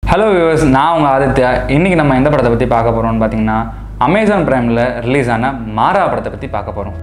hello viewers நான் உங்கள் ஆதித்யா இன்றைக்கி நம்ம எந்த படத்தை பற்றி பார்க்க போகிறோம்னு பார்த்தீங்கன்னா அமேசான் பிரைமில் ரிலீஸ் ஆன மாறா படத்தை பற்றி பார்க்க போகிறோம்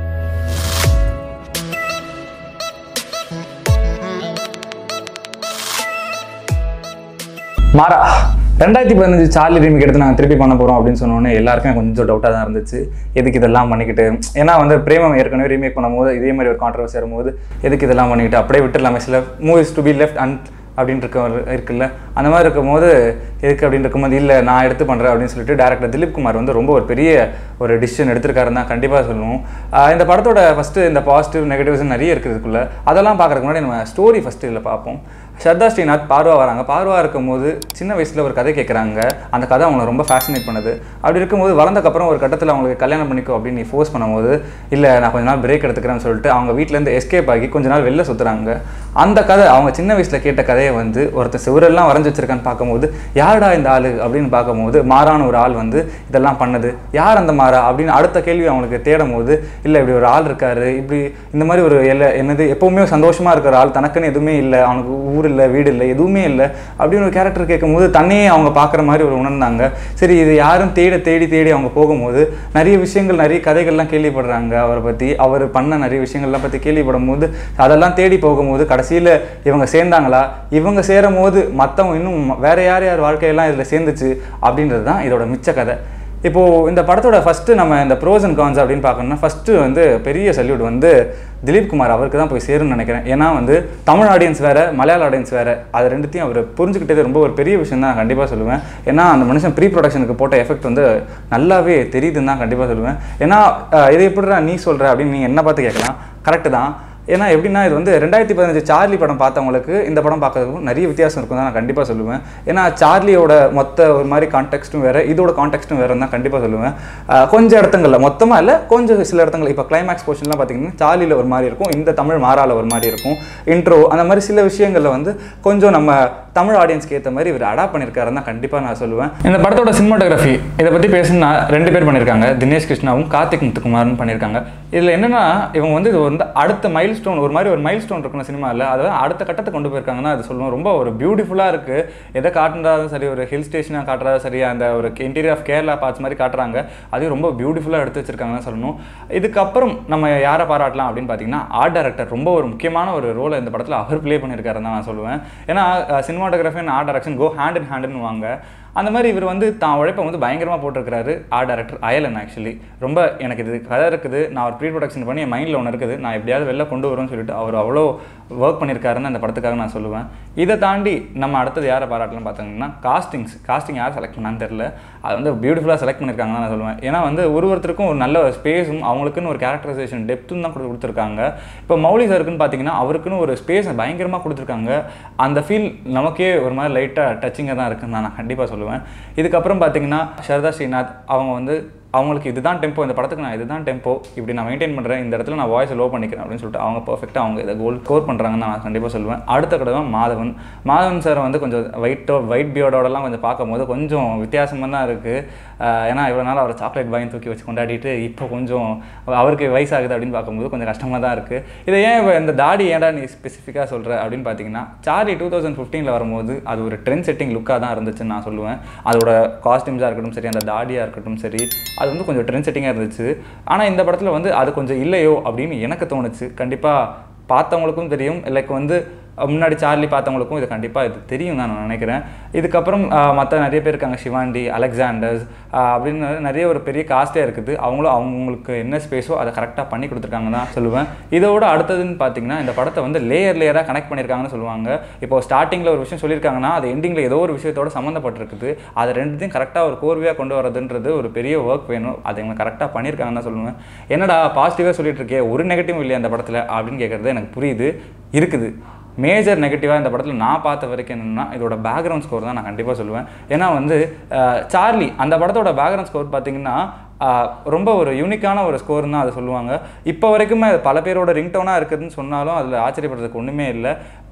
மாறா ரெண்டாயிரத்தி பதினஞ்சு சார்லி ரீமிக் எடுத்து நாங்கள் திருப்பி பண்ண போகிறோம் அப்படின்னு சொன்னோன்னே எல்லாருக்கும் கொஞ்சம் டவுட்டாக தான் இருந்துச்சு எதுக்கு இதெல்லாம் பண்ணிக்கிட்டு ஏன்னா வந்து பிரேமம் ஏற்கனவே ரீமேக் பண்ணும்போது இதே மாதிரி ஒரு கான்ட்ரவர்சி வரும்போது எதுக்கு இதெல்லாம் பண்ணிக்கிட்டு அப்படியே விட்டுடலாமே சில movies to be left and அப்படின்னு இருக்க இருக்குல்ல அந்த மாதிரி இருக்கும்போது எதுக்கு அப்படின்னு இருக்கும்போது இல்லை நான் எடுத்து பண்ணுறேன் அப்படின்னு சொல்லிட்டு டேரக்டர் திலீப் குமார் வந்து ரொம்ப ஒரு பெரிய ஒரு டிசிஷன் எடுத்திருக்காருன்னு தான் கண்டிப்பாக சொல்லணும் ஆஹ் இந்த படத்தோட ஃபஸ்ட்டு இந்த பாசிட்டிவ் நெகட்டிவ்ஸ் நிறைய இருக்குது இதுக்குள்ள அதெல்லாம் பார்க்கறதுக்கு முன்னாடி நம்ம ஸ்டோரி ஃபஸ்ட்டு இதில் பார்ப்போம் ஸ்ரத்தா ஸ்ரீநாத் பார்வா வராங்க பார்வா இருக்கும்போது சின்ன வயசில் ஒரு கதை கேட்குறாங்க அந்த கதை அவங்களை ரொம்ப ஃபேசினேட் பண்ணுது அப்படி இருக்கும்போது வளர்ந்தக்கப்புறம் ஒரு கட்டத்தில் அவங்களுக்கு கல்யாணம் பண்ணிக்கோ அப்படின்னு நீ ஃபோர்ஸ் பண்ணும்போது இல்லை நான் கொஞ்ச நாள் பிரேக் எடுத்துக்கிறேன்னு சொல்லிட்டு அவங்க வீட்டிலேருந்து எஸ்கேப் ஆகி கொஞ்ச நாள் வெளில சுற்றுறாங்க அந்த கதை அவங்க சின்ன வயசில் கேட்ட கதையை வந்து ஒருத்தர் சிவரெல்லாம் வரைஞ்சி வச்சிருக்கான்னு பார்க்கும்போது யாருடா இந்த ஆள் அப்படின்னு பார்க்கும்போது மாறான ஒரு ஆள் வந்து இதெல்லாம் பண்ணுது யார் அந்த மாறா அப்படின்னு அடுத்த கேள்வி அவங்களுக்கு தேடும் போது இல்லை இப்படி ஒரு ஆள் இருக்காரு இப்படி இந்த மாதிரி ஒரு எல்லை என்னது எப்பவுமே சந்தோஷமா இருக்கிற ஆள் தனக்குன்னு எதுவுமே இல்லை அவனுக்கு ஊர் இல்லை வீடு இல்லை எதுவுமே இல்லை அப்படின்னு ஒரு கேரக்டர் கேட்கும்போது தன்னையே அவங்க பார்க்குற மாதிரி ஒரு உணர்ந்தாங்க சரி இது யாரும் தேட தேடி தேடி அவங்க போகும்போது நிறைய விஷயங்கள் நிறைய கதைகள்லாம் கேள்விப்படுறாங்க அவரை பற்றி அவர் பண்ண நிறைய விஷயங்கள்லாம் பற்றி கேள்விப்படும் போது அதெல்லாம் தேடி போகும்போது கடைசியில் இவங்க சேர்ந்தாங்களா இவங்க சேரும் போது மற்றவங்க இன்னும் வேற யார் யார் வாழ்க்கையெல்லாம் இதில் சேர்ந்துச்சு அப்படின்றது தான் இதோட மிச்ச கதை இப்போது இந்த படத்தோட ஃபஸ்ட்டு நம்ம இந்த ப்ரோஸ் அண்ட் கான்ஸ் அப்படின்னு பார்க்கணும்னா ஃபஸ்ட்டு வந்து பெரிய சல்யூட் வந்து திலீப் குமார் அவருக்கு தான் போய் சேரும்னு நினைக்கிறேன் ஏன்னா வந்து தமிழ் ஆடியன்ஸ் வேறு மலையாள ஆடியன்ஸ் வேறு அது ரெண்டுத்தையும் அவர் புரிஞ்சுக்கிட்டது ரொம்ப ஒரு பெரிய விஷயம் தான் நான் கண்டிப்பாக சொல்லுவேன் ஏன்னா அந்த மனுஷன் ப்ரீ ப்ரொடக்ஷனுக்கு போட்ட எஃபெக்ட் வந்து நல்லாவே தெரியுதுன்னு தான் கண்டிப்பாக சொல்லுவேன் ஏன்னா அஹ், இதை எப்படிடா நீ சொல்கிற அப்படின்னு நீங்கள் என்ன பார்த்து கேட்கலாம் கரெக்டு தான் ஏன்னா எப்படின்னா இது வந்து ரெண்டாயிரத்தி பதினஞ்சு சார்லி படம் பார்த்தவங்களுக்கு இந்த படம் பார்க்கறதுக்கும் நிறைய வித்தியாசம் இருக்கும் தான் நான் கண்டிப்பாக சொல்லுவேன் ஏன்னா சார்லியோட மொத்த ஒரு மாதிரி கான்டெக்ட்டும் வேறு இதோட கான்டெக்ட்டும் வேறு தான் கண்டிப்பாக சொல்லுவேன் ஆஹ் கொஞ்சம் இடத்துங்களில் மொத்தமாக இல்லை கொஞ்சம் சில இடத்துல இப்போ கிளைமேக்ஸ் போர்ஷன்லாம் பார்த்தீங்கன்னா சார்லியில் ஒரு மாதிரி இருக்கும் இந்த தமிழ் மாறால ஒரு மாதிரி இருக்கும் இன்ட்ரோ அந்த மாதிரி சில விஷயங்களில் வந்து கொஞ்சம் நம்ம தமிழ் ஆடியன்ஸ்க்கு ஏற்ற மாதிரி இவர் அடாப்ட் பண்ணியிருக்காருன்னு தான் கண்டிப்பாக நான் சொல்லுவேன் இந்த படத்தோட சினிமாட்டோகிராஃபி இதை பற்றி பேசுனா ரெண்டு பேர் பண்ணியிருக்காங்க தினேஷ் கிருஷ்ணாவும் கார்த்திக் முத்துக்குமாரும் பண்ணியிருக்காங்க இதில் என்னன்னா இவங்க வந்து இது வந்து அடுத்த மைல் ஸ்டோன் ஒரு மாதிரி ஒரு மைல் ஸ்டோன் இருக்கணும் சினிமாவில் அதை அடுத்த கட்டத்தை கொண்டு போயிருக்காங்கன்னா அது சொல்லுவோம் ரொம்ப ஒரு பியூட்டிஃபுல்லாக இருக்குது எதை காட்டுறதாலும் சரி ஒரு ஹில் ஸ்டேஷனாக காட்டுறதா சரி அந்த ஒரு இன்டீரியர் ஆஃப் கேரளா பார்ட்ஸ் மாதிரி காட்டுறாங்க அதையும் ரொம்ப பியூட்டிஃபுல்லாக எடுத்து வச்சிருக்காங்கன்னு சொல்லணும் இதுக்கப்புறம் நம்ம யாரை பாராட்டலாம் அப்படின்னு பார்த்தீங்கன்னா ஆர்ட் டைரக்டர் ரொம்ப ஒரு முக்கியமான ஒரு ரோலை இந்த படத்தில் அவர் ப்ளே பண்ணியிருக்காருன்னு தான் நான் சொல்லுவேன் ஏன்னா cinematography and art direction go hand in ஹேண்டுன்னு வாங்க அந்த மாதிரி இவர் வந்து தான் உழைப்பை வந்து பயங்கரமாக போட்டிருக்கிறாரு ஆர்ட் டைரக்டர் அயலன் ஆக்சுவலி ரொம்ப எனக்கு இது கதை இருக்குது நான் ஒரு ப்ரீ ப்ரொடக்ஷன் பண்ணி என் மைண்டில் ஒன்று இருக்குது நான் எப்படியாவது வெளில கொண்டு வரும்னு சொல்லிட்டு அவர் அவ்வளோ ஒர்க் பண்ணியிருக்காருன்னு அந்த படத்துக்காக நான் சொல்லுவேன் இதை தாண்டி நம்ம அடுத்தது யாரை பாராட்டலாம் பார்த்தீங்கன்னா காஸ்டிங்ஸ் காஸ்டிங் யார் செலக்ட் பண்ணான்னு தெரில அது வந்து பியூட்டிஃபுல்லாக செலக்ட் பண்ணியிருக்காங்கன்னு நான் சொல்லுவேன் ஏன்னா வந்து ஒரு ஒருத்தருக்கும் ஒரு நல்ல ஸ்பேஸும் அவங்களுக்குன்னு ஒரு கேரக்டரைசேஷன் டெப்த்தும் தான் கொடுத்து- கொடுத்துருக்காங்க இப்போ மௌலி சாருக்குன்னு பார்த்தீங்கன்னா அவருக்குன்னு ஒரு ஸ்பேஸ் பயங்கரமாக கொடுத்துருக்காங்க அந்த ஃபீல் நமக்கே ஒரு மாதிரி லைட்டாக டச்சிங்காக தான் இருக்குன்னு நான் கண்டிப்பாக சொல்லுவேன் இதுக்கப்புறம் பார்த்தீங்கன்னா சரதா ஸ்ரீநாத் அவங்க வந்து அவங்களுக்கு இதுதான் டெம்போ இந்த படத்துக்கு நான் இதுதான் டெம்போ இப்படி நான் மெயின்டைன் பண்ணுறேன் இந்த இடத்துல நான் வாய்ஸ் லோ பண்ணிக்கிறேன் அப்படின்னு சொல்லிட்டு அவங்க பர்ஃபெக்டாக அவங்க இதை கோல் ஸ்கோர் பண்ணுறாங்கன்னு நான் கண்டிப்பாக சொல்லுவேன் அடுத்த கடவை மாதவன் மாதவன் சார் வந்து கொஞ்சம் ஒயிட்டோ ஒயிட் பியர்டோடலாம் கொஞ்சம் பார்க்கும்போது கொஞ்சம் வித்தியாசமாக தான் இருக்குது ஏன்னா இவ்வளோ நாள் அவர் சாக்லேட் பாயின் தூக்கி வச்சு கொண்டாடிட்டு இப்போ கொஞ்சம் அவருக்கு வயசாகுது அப்படின்னு பார்க்கும்போது கொஞ்சம் கஷ்டமாக தான் இருக்குது இதை ஏன் இப்ப இந்த தாடி ஏன்டா நீ ஸ்பெசிஃபிக்காக சொல்கிற அப்படின்னு பார்த்தீங்கன்னா சார்லி டூ தௌசண்ட் ஃபிஃப்டீனில் வரும்போது அது ஒரு ட்ரெண்ட் செட்டிங் லுக்காக தான் இருந்துச்சுன்னு நான் சொல்லுவேன் அதோட காஸ்டியூம்ஸாக இருக்கட்டும் சரி அந்த தாடியாக இருக்கட்டும் சரி அது வந்து கொஞ்சம் ட்ரெண்ட் செட்டிங்காக இருந்துச்சு ஆனால் இந்த படத்தில் வந்து அது கொஞ்சம் இல்லையோ அப்படின்னு எனக்கு தோணுச்சு கண்டிப்பாக பார்த்தவங்களுக்கும் தெரியும் லைக் வந்து அஹ், முன்னாடி சார்லி பார்த்தவங்களுக்கும் இது கண்டிப்பாக இது தெரியும் தான் நான் நினைக்கிறேன் இதுக்கப்புறம் மற்ற நிறைய பேர் இருக்காங்க சிவாண்டி அலெக்சாண்டர்ஸ் அஹ், அப்படின்னு நிறைய ஒரு பெரிய காஸ்ட்டே இருக்குது அவங்களும் அவங்களுக்கு என்ன ஸ்பேஸோ அதை கரெக்டாக பண்ணி கொடுத்துருக்காங்கன்னு தான் சொல்லுவேன் இதோட அடுத்ததுன்னு பார்த்தீங்கன்னா இந்த படத்தை வந்து லேயர் லேயராக கனெக்ட் பண்ணியிருக்காங்கன்னு சொல்லுவாங்க இப்போ ஸ்டார்டிங்கில் ஒரு விஷயம் சொல்லியிருக்காங்கன்னா அது எண்டிங்கில் ஏதோ ஒரு விஷயத்தோட சம்மந்தப்பட்டிருக்குது அதை ரெண்டுத்தையும் கரெக்டாக ஒரு கோர்வையாக கொண்டு வரதுன்றது ஒரு பெரிய ஒர்க் வேணும் அதை இவங்க கரெக்டாக பண்ணியிருக்காங்கன்னு தான் சொல்லுவேன் என்னடா பாசிட்டிவாக சொல்லிட்டு இருக்கே ஒரு நெகட்டிவ் இல்லையா அந்த படத்தில் அப்படின்னு கேட்குறது எனக்கு புரியுது இருக்குது மேஜர் நெகட்டிவாக இந்த படத்தில் நான் பார்த்த வரைக்கும் என்னென்னா இதோட பேக்ரவுண்ட் ஸ்கோர் தான் நான் கண்டிப்பாக சொல்லுவேன் ஏன்னா வந்து அஹ், சார்லி அந்த படத்தோட பேக்ரவுண்ட் ஸ்கோர் பார்த்தீங்கன்னா ஆஹ் ரொம்ப ஒரு யூனிக்கான ஒரு ஸ்கோர் தான் அதை சொல்லுவாங்க இப்போ வரைக்குமே அது பல பேரோட ரிங்டோனாக இருக்குதுன்னு சொன்னாலும் அதில் ஆச்சரியப்படுறதுக்கு ஒன்றுமே இல்லை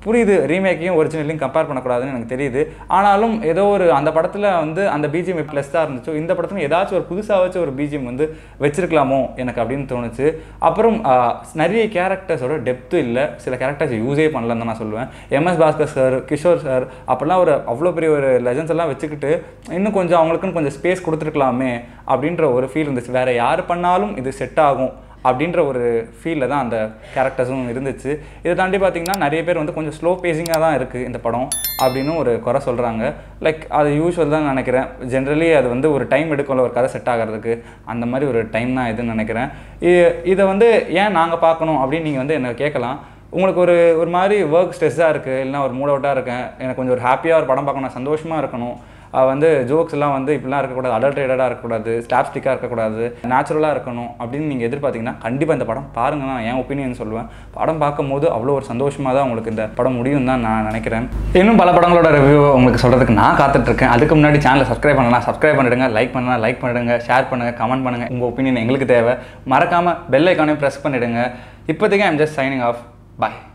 புரியுது ரீமேக்கையும் ஒரிஜினலையும் கம்பேர் பண்ணக்கூடாதுன்னு எனக்கு தெரியுது ஆனாலும் ஏதோ ஒரு அந்த படத்தில் வந்து அந்த பிஜிஎம் ப்ளஸ் தான் இருந்துச்சோ இந்த படத்துல ஏதாச்சும் ஒரு புதுசாக ஒரு பிஜிஎம் வந்து வச்சிருக்கலாமோ எனக்கு அப்படின்னு தோணுச்சு அப்புறம் ஆஹ், நிறைய கேரக்டர்ஸோட டெப்த்து இல்லை சில கேரக்டர்ஸ் யூஸே பண்ணலன்னு தான் நான் சொல்லுவேன் எம்எஸ் பாஸ்கர் சார் கிஷோர் சார் அப்போல்லாம் ஒரு அவ்வளோ பெரிய ஒரு லெஜன்ஸ் எல்லாம் வச்சுக்கிட்டு இன்னும் கொஞ்சம் அவங்களுக்குன்னு கொஞ்சம் ஸ்பேஸ் கொடுத்துருக்கலாமே அப்படின்ற ஒரு ஃபீல் இருந்துச்சு வேற யார் பண்ணாலும் இது செட் ஆகும் அப்படின்ற ஒரு ஃபீலில் தான் அந்த கேரக்டர்ஸும் இருந்துச்சு இதை தாண்டி பார்த்தீங்கன்னா நிறைய பேர் வந்து கொஞ்சம் ஸ்லோ பேசிங்காக தான் இருக்குது இந்த படம் அப்படின்னு ஒரு குறை சொல்கிறாங்க லைக் அது யூஸ்வல் தான் நினைக்கிறேன் ஜென்ரலி அது வந்து ஒரு டைம் எடுக்கும்ல ஒரு கதை செட் ஆகிறதுக்கு அந்த மாதிரி ஒரு டைம் தான் இதுன்னு நினைக்கிறேன் இ- இதை வந்து ஏன் நாங்கள் பார்க்கணும் அப்படின்னு நீங்கள் வந்து என்ன கேட்கலாம் உங்களுக்கு ஒரு ஒரு மாதிரி ஒர்க் ஸ்ட்ரெஸ்ஸாக இருக்குது இல்லைனா ஒரு மூட் அவுட்டாக இருக்கேன் எனக்கு கொஞ்சம் ஒரு ஹாப்பியாக ஒரு படம் பார்க்கணும் சந்தோஷமாக இருக்கணும் அஹ் வந்து ஜோக்ஸ் எல்லாம் வந்து இப்படிலாம் இருக்கக்கூடாது அடல்ட்ரேட்டடாக இருக்கக்கூடாது ஸ்டாப்ஸ்டிக்காக இருக்கக்கூடாது நேச்சுரலாக இருக்கணும் அப்படின்னு நீங்கள் எதிர்பார்த்தீங்கன்னா கண்டிப்பாக இந்த படம் பாருங்க நான் என் ஒப்பீனியன் சொல்லுவேன் படம் பார்க்கும்போது அவ்வளோ ஒரு சந்தோஷமாக தான் உங்களுக்கு இந்த படம் முடியும் தான் நான் நினைக்கிறேன் இன்னும் பல படங்களோட ரிவ்யூ உங்களுக்கு சொல்கிறதுக்கு நான் காத்துட்ருக்கேன் அதுக்கு முன்னாடி சேனலை சப்ஸ்கிரைப் பண்ணலாம் சப்ஸ்கிரைப் பண்ணிடுங்க லைக் பண்ணலாம் லைக் பண்ணிடுங்க ஷேர் பண்ணுங்கள் கமெண்ட் பண்ணுங்கள் உங்கள் ஒப்பீனியன் எங்களுக்கு தேவை மறக்காமல் பெல் ஐக்கானையும் ப்ரெஸ் பண்ணிடுங்க இப்போதைக்கு I'm just signing off bye